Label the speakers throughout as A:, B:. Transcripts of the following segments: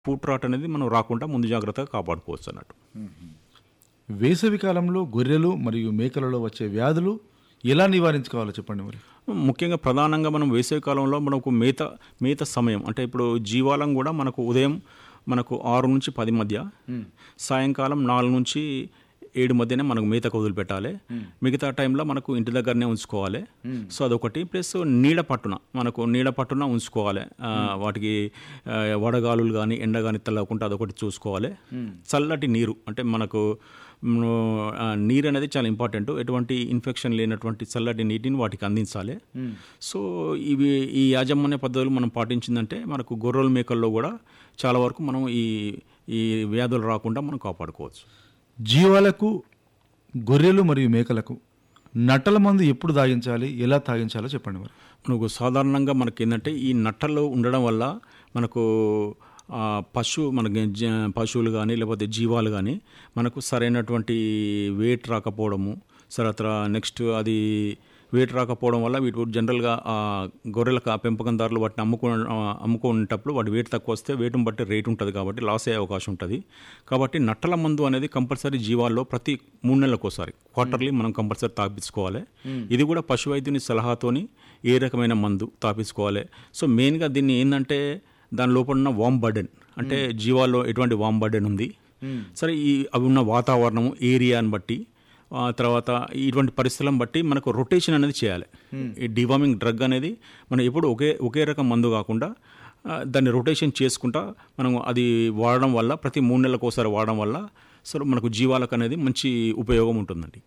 A: foot rot అనేది మనం రాకుండా ముందు జాగ్రత్తగా కాపాడుకోవచ్చు అన్నట్టు
B: వేసవి కాలంలో గొర్రెలు మరియు మేకలలో వచ్చే వ్యాధులు ఎలా నివారించుకోవాలో చెప్పండి మరి
A: ముఖ్యంగా ప్రధానంగా మనం వేసవి కాలంలో మనకు మేత మేత సమయం అంటే ఇప్పుడు జీవాలం కూడా మనకు ఉదయం మనకు ఆరు నుంచి పది మధ్య సాయంకాలం నాలుగు నుంచి ఏడు మధ్యనే మనకు మేతకు వదిలిపెట్టాలి మిగతా టైంలో మనకు ఇంటి దగ్గరనే ఉంచుకోవాలి సో అదొకటి ప్లస్ నీడ పట్టున మనకు నీడ పట్టున ఉంచుకోవాలి ఆ, వాటికి ఆ, వడగాలులు కానీ ఎండ కానీ తల్లకుండా అదొకటి చూసుకోవాలి చల్లటి నీరు అంటే మనకు మ్, ఆ, నీరు అనేది చాలా ఇంపార్టెంట్ ఎటువంటి ఇన్ఫెక్షన్ లేనటువంటి చల్లటి నీటిని వాటికి అందించాలి సో ఇవి ఈ యాజమాన్య పద్ధతులు మనం పాటించిందంటే మనకు గొర్రెల మేకల్లో కూడా చాలా వరకు మనం ఈ ఈ వ్యాధులు రాకుండా మనం కాపాడుకోవచ్చు
B: జీవాలకు గొర్రెలు మరియు మేకలకు నట్టల మందు ఎప్పుడు తాగించాలి ఎలా తాగించాలో చెప్పండి మరి
A: మనకు సాధారణంగా మనకి ఏంటంటే ఈ నట్టలు ఉండడం వల్ల మనకు ఆ, పశు మనకి జ- పశువులు కానీ లేకపోతే జీవాలు కానీ మనకు సరైనటువంటి వెయిట్ రాకపోవడము తర్వాత నెక్స్ట్ అది వెయిట్ రాకపోవడం వల్ల వీటి జనరల్గా ఆ గొర్రెలకు ఆ పెంపకందారులు వాటిని అమ్ముకో ఆ, అమ్ముకునేటప్పుడు వాటి వెయిట్ తక్కువ వస్తే వెయిట్ని బట్టి రేట్ ఉంటుంది కాబట్టి లాస్ అయ్యే అవకాశం ఉంటుంది కాబట్టి నట్టల మందు అనేది కంపల్సరీ జీవాల్లో ప్రతి మూడు నెలలకు ఒకసారి క్వార్టర్లీ మనం కంపల్సరీ తాపించుకోవాలి ఇది కూడా పశు వైద్యుని సలహాతోని ఏ రకమైన మందు తాపించుకోవాలి సో మెయిన్గా దీన్ని ఏంటంటే దాని లోపల ఉన్న వామ్ బర్డెన్ అంటే జీవాల్లో ఎటువంటి వామ్ బర్డెన్ ఉంది సరే ఈ అవి ఉన్న వాతావరణము ఏరియాని బట్టి ఆ తర్వాత ఇటువంటి పరిస్థితులను బట్టి మనకు రొటేషన్ అనేది చేయాలి ఈ డివార్మింగ్ డ్రగ్ అనేది మనం ఎప్పుడు ఒకే ఒకే రకం మందు కాకుండా ఆ, దాన్ని రొటేషన్ చేసుకుంటా మనం అది వాడడం వల్ల ప్రతి మూడు నెలలకు ఒకసారి వాడడం వల్ల సో మనకు జీవాలకు అనేది మంచి ఉపయోగం ఉంటుందండి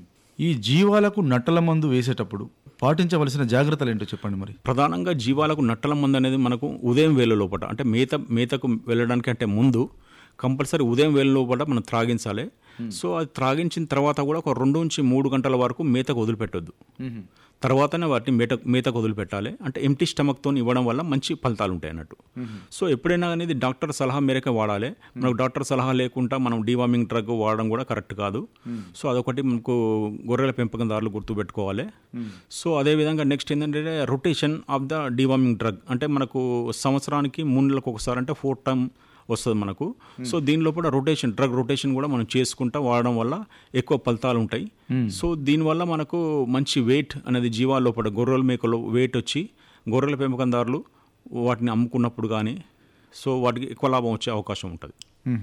B: ఈ జీవాలకు నట్టల మందు వేసేటప్పుడు పాటించవలసిన జాగ్రత్తలు ఏంటో చెప్పండి మరి
A: ప్రధానంగా జీవాలకు నట్టల మందు అనేది మనకు ఉదయం వేళ లోపల అంటే మేత మేతకు వెళ్ళడానికి అంటే ముందు కంపల్సరీ ఉదయం వేళ లోపల మనం త్రాగించాలి సో అది త్రాగించిన తర్వాత కూడా ఒక రెండు నుంచి మూడు గంటల వరకు మేతకు వదిలిపెట్టొద్దు తర్వాతనే వాటిని మేత మేతకు వదిలిపెట్టాలి అంటే ఎంటీ స్టమక్తో ఇవ్వడం వల్ల మంచి ఫలితాలు ఉంటాయి అన్నట్టు సో ఎప్పుడైనా అనేది డాక్టర్ సలహా మేరకే వాడాలి మనకు డాక్టర్ సలహా లేకుండా మనం డివార్మింగ్ డ్రగ్ వాడడం కూడా కరెక్ట్ కాదు సో అదొకటి మనకు గొర్రెల పెంపకందారులు గుర్తుపెట్టుకోవాలి సో అదేవిధంగా నెక్స్ట్ ఏంటంటే rotation of the deworming drug అంటే మనకు సంవత్సరానికి మూడు నెలలకు ఒకసారి అంటే ఫోర్ టైమ్ వస్తుంది మనకు సో దీనిలో కూడా రొటేషన్ డ్రగ్ రొటేషన్ కూడా మనం చేసుకుంటా వాడడం వల్ల ఎక్కువ ఫలితాలు ఉంటాయి సో దీనివల్ల మనకు మంచి వెయిట్ అనేది జీవాల లోపల గొర్రెల మేకలో వెయిట్ వచ్చి గొర్రెల పెంపకందారులు వాటిని అమ్ముకున్నప్పుడు కానీ సో వాటికి ఎక్కువ లాభం వచ్చే అవకాశం ఉంటుంది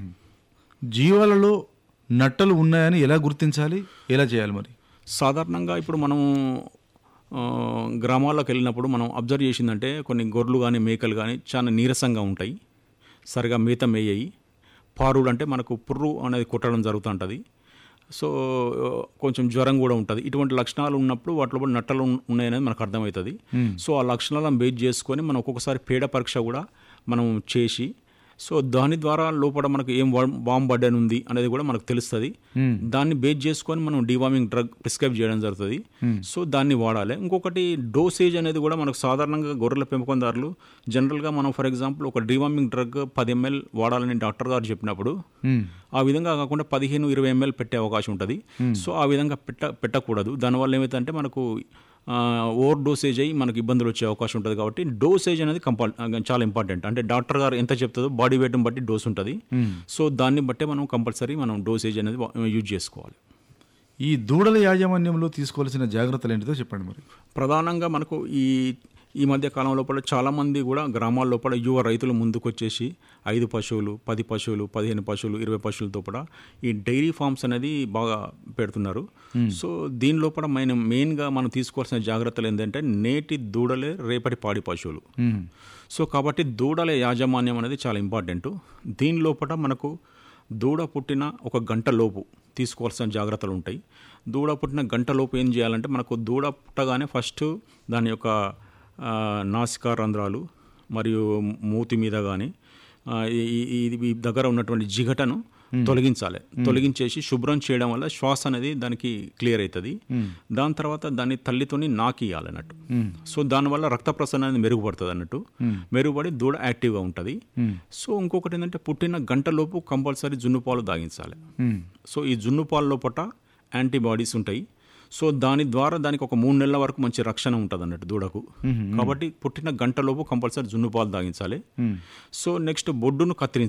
B: జీవాలలో నట్టలు ఉన్నాయని ఎలా గుర్తించాలి ఎలా చేయాలి మరి
A: సాధారణంగా ఇప్పుడు మనం ఆ, గ్రామాల్లోకి వెళ్ళినప్పుడు మనం అబ్జర్వ్ చేసిందంటే కొన్ని గొర్రెలు కానీ మేకలు కానీ చాలా నీరసంగా ఉంటాయి సరిగా మేత మేయ్యాయి పారుడు అంటే మనకు పుర్రు అనేది కొట్టడం జరుగుతుంటుంది సో కొంచెం జ్వరం కూడా ఉంటుంది ఇటువంటి లక్షణాలు ఉన్నప్పుడు వాటిలో కూడా నట్టలు ఉన్- ఉన్నాయనేది మనకు అర్థమవుతుంది సో ఆ లక్షణాలను బేస్ చేసుకొని మనం ఒక్కొక్కసారి పేడ పరీక్ష కూడా మనం చేసి సో దాని ద్వారా లోపల మనకు ఏం బాంబ్ బర్డెన్ ఉంది అనేది కూడా మనకు తెలుస్తుంది దాన్ని బేస్ చేసుకొని మనం డివార్మింగ్ డ్రగ్ ప్రిస్క్రైబ్ చేయడం జరుగుతుంది సో దాన్ని వాడాలి ఇంకొకటి డోసేజ్ అనేది కూడా మనకు సాధారణంగా గొర్రెల పెంపకందారులు జనరల్గా మనం ఫర్ ఎగ్జాంపుల్ ఒక డివార్మింగ్ డ్రగ్ పది ఎంఎల్ వాడాలని డాక్టర్ గారు చెప్పినప్పుడు ఆ విధంగా కాకుండా పదిహేను ఇరవై ఎంఎల్ పెట్టే అవకాశం ఉంటుంది సో ఆ విధంగా పెట్ట పెట్టకూడదు దానివల్ల ఏమైతుందంటే మనకు ఓవర్ డోసేజ్ అయ్యి మనకు ఇబ్బందులు వచ్చే అవకాశం ఉంటుంది కాబట్టి డోసేజ్ అనేది కంపల్ చాలా ఇంపార్టెంట్ అంటే డాక్టర్ గారు ఎంత చెప్తుందో బాడీ వెయిట్ని బట్టి డోస్ ఉంటుంది సో దాన్ని బట్టే మనం కంపల్సరీ మనం డోసేజ్ అనేది యూజ్ చేసుకోవాలి
B: ఈ దూడల యాజమాన్యంలో తీసుకోవాల్సిన జాగ్రత్తలు ఏంటిదో చెప్పండి మరి
A: ప్రధానంగా మనకు ఈ ఈ మధ్య కాలం లోపల చాలామంది కూడా గ్రామాల లోపల యువ రైతులు ముందుకు వచ్చేసి ఐదు పశువులు పది పశువులు పదిహేను పశువులు ఇరవై పశువులతో కూడా ఈ డైరీ ఫార్మ్స్ అనేది బాగా పెడుతున్నారు సో దీని లోపల మనం మెయిన్గా మనం తీసుకోవాల్సిన జాగ్రత్తలు ఏంటంటే నేటి దూడలే రేపటి పాడి పశువులు సో కాబట్టి దూడల యాజమాన్యం అనేది చాలా ఇంపార్టెంట్ దీని లోపల మనకు దూడ పుట్టిన ఒక గంట లోపు తీసుకోవాల్సిన జాగ్రత్తలు ఉంటాయి దూడ పుట్టిన గంట లోపు ఏం చేయాలంటే మనకు దూడ పుట్టగానే ఫస్ట్ దాని యొక్క ఆ, నాసికా రంధ్రాలు మరియు మూతి మీద కానీ ఈ దగ్గర ఉన్నటువంటి జిగటను తొలగించాలి తొలగించేసి శుభ్రం చేయడం వల్ల శ్వాస అనేది దానికి క్లియర్ అవుతుంది దాని తర్వాత దాన్ని తల్లితోని నాకియాలి అన్నట్టు సో దానివల్ల రక్త ప్రసరణ అనేది మెరుగుపడుతుంది అన్నట్టు మెరుగుపడి దూడ యాక్టివ్గా ఉంటుంది సో ఇంకొకటి ఏంటంటే పుట్టిన గంట లోపు కంపల్సరీ జున్ను పాలు తాగించాలి సో ఈ జున్ను పాల లోపల యాంటీబాడీస్ ఉంటాయి సో దాని ద్వారా దానికి ఒక మూడు నెలల వరకు మంచి రక్షణ ఉంటుంది అన్నట్టు దూడకు కాబట్టి పుట్టిన గంటలోపు కంపల్సరీ జున్ను పాలు తాగించాలి సో నెక్స్ట్ బొడ్డును కత్తిరించాలి